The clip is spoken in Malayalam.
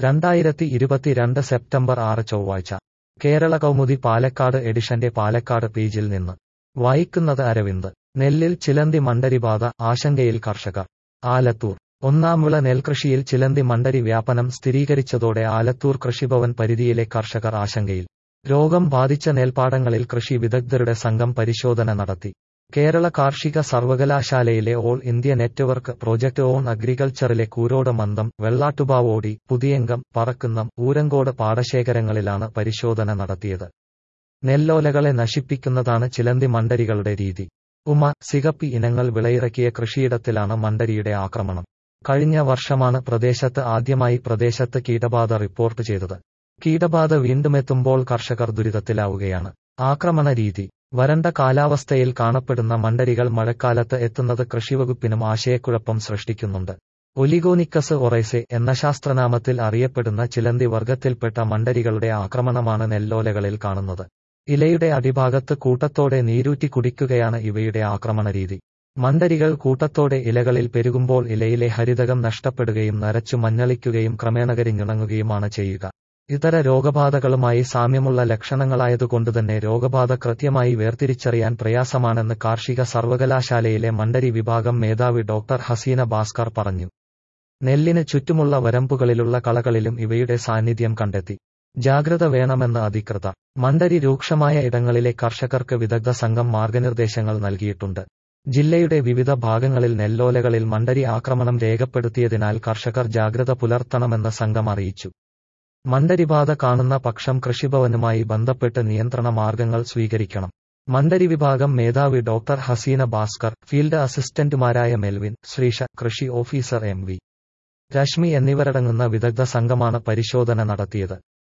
രണ്ടായിരത്തി ഇരുപത്തിരണ്ട് സെപ്റ്റംബർ ആറ് ചൊവ്വാഴ്ച കേരള കൗമുദി പാലക്കാട് എഡിഷന്റെ പാലക്കാട് പേജിൽ നിന്ന് വായിക്കുന്നത് അരവിന്ദ് നെല്ലിൽ ചിലന്തി മണ്ടരിബാധ ആശങ്കയിൽ കർഷകർ ആലത്തൂർ ഒന്നാം വിള നെൽകൃഷിയിൽ ചിലന്തി മണ്ടരി വ്യാപനം സ്ഥിരീകരിച്ചതോടെ ആലത്തൂർ കൃഷിഭവൻ പരിധിയിലെ കർഷകർ ആശങ്കയിൽ രോഗം ബാധിച്ച നെൽപ്പാടങ്ങളിൽ കൃഷി വിദഗ്ധരുടെ സംഘം പരിശോധന നടത്തി കേരള കാർഷിക സർവകലാശാലയിലെ all India network project on അഗ്രികൾച്ചറിലെ കൂരോട് മന്ദം വെള്ളാട്ടുപാവോടി പുതിയങ്കം പറക്കുന്നം ഊരങ്കോട് പാടശേഖരങ്ങളിലാണ് പരിശോധന നടത്തിയത് നെല്ലോലകളെ നശിപ്പിക്കുന്നതാണ് ചിലന്തി മണ്ടരികളുടെ രീതി ഉമ സിഗപ്പി ഇനങ്ങൾ വിളയിറക്കിയ കൃഷിയിടത്തിലാണ് മണ്ടരിയുടെ ആക്രമണം കഴിഞ്ഞ വർഷമാണ് പ്രദേശത്ത് ആദ്യമായി പ്രദേശത്ത് കീടബാധ റിപ്പോർട്ട് ചെയ്തത് കീടബാധ വീണ്ടുമെത്തുമ്പോൾ കർഷകർ ദുരിതത്തിലാവുകയാണ് ആക്രമണ രീതി വരണ്ട കാലാവസ്ഥയിൽ കാണപ്പെടുന്ന മണ്ടരികൾ മഴക്കാലത്ത് എത്തുന്നത് കൃഷിവകുപ്പിനും ആശയക്കുഴപ്പം സൃഷ്ടിക്കുന്നുണ്ട് ഒലിഗോനിക്കസ് ഒറൈസെ എന്ന ശാസ്ത്രനാമത്തിൽ അറിയപ്പെടുന്ന ചിലന്തി വർഗത്തിൽപ്പെട്ട മണ്ടരികളുടെ ആക്രമണമാണ് നെല്ലോലകളിൽ കാണുന്നത് ഇലയുടെ അടിഭാഗത്ത് കൂട്ടത്തോടെ നീരൂറ്റി കുടിക്കുകയാണ് ഇവയുടെ ആക്രമണ രീതി മണ്ടരികൾ കൂട്ടത്തോടെ ഇലകളിൽ പെരുകുമ്പോൾ ഇലയിലെ ഹരിതകം നഷ്ടപ്പെടുകയും നരച്ചു മഞ്ഞളിക്കുകയും ക്രമേണ കരിഞ്ഞുണങ്ങുകയുമാണ് ചെയ്യുക ഇതര രോഗബാധകളുമായി സാമ്യമുള്ള ലക്ഷണങ്ങളായതുകൊണ്ടുതന്നെ രോഗബാധ കൃത്യമായി വേർതിരിച്ചറിയാൻ പ്രയാസമാണെന്ന് കാർഷിക സർവകലാശാലയിലെ മണ്ടരി വിഭാഗം മേധാവി ഡോക്ടർ ഹസീന ഭാസ്കർ പറഞ്ഞു നെല്ലിന് ചുറ്റുമുള്ള വരമ്പുകളിലുള്ള കളകളിലും ഇവയുടെ സാന്നിധ്യം കണ്ടെത്തി ജാഗ്രത വേണമെന്ന് അധികൃതർ മണ്ടരി രൂക്ഷമായ ഇടങ്ങളിലെ കർഷകർക്ക് വിദഗ്ധ സംഘം മാർഗനിർദ്ദേശങ്ങൾ നൽകിയിട്ടുണ്ട് ജില്ലയുടെ വിവിധ ഭാഗങ്ങളിൽ നെല്ലോലകളിൽ മണ്ടരി ആക്രമണം രേഖപ്പെടുത്തിയതിനാൽ കർഷകർ ജാഗ്രത പുലർത്തണമെന്ന് സംഘം അറിയിച്ചു മണ്ടരിബാധ കാണുന്ന പക്ഷം കൃഷിഭവനുമായി ബന്ധപ്പെട്ട് നിയന്ത്രണ മാർഗങ്ങൾ സ്വീകരിക്കണം മണ്ടരി വിഭാഗം മേധാവി ഡോക്ടർ ഹസീന ഭാസ്കർ ഫീൽഡ് അസിസ്റ്റന്റുമാരായ മെൽവിൻ ശ്രീഷ കൃഷി ഓഫീസർ എം വി രശ്മി എന്നിവരടങ്ങുന്ന വിദഗ്ധ സംഘമാണ് പരിശോധന നടത്തിയത്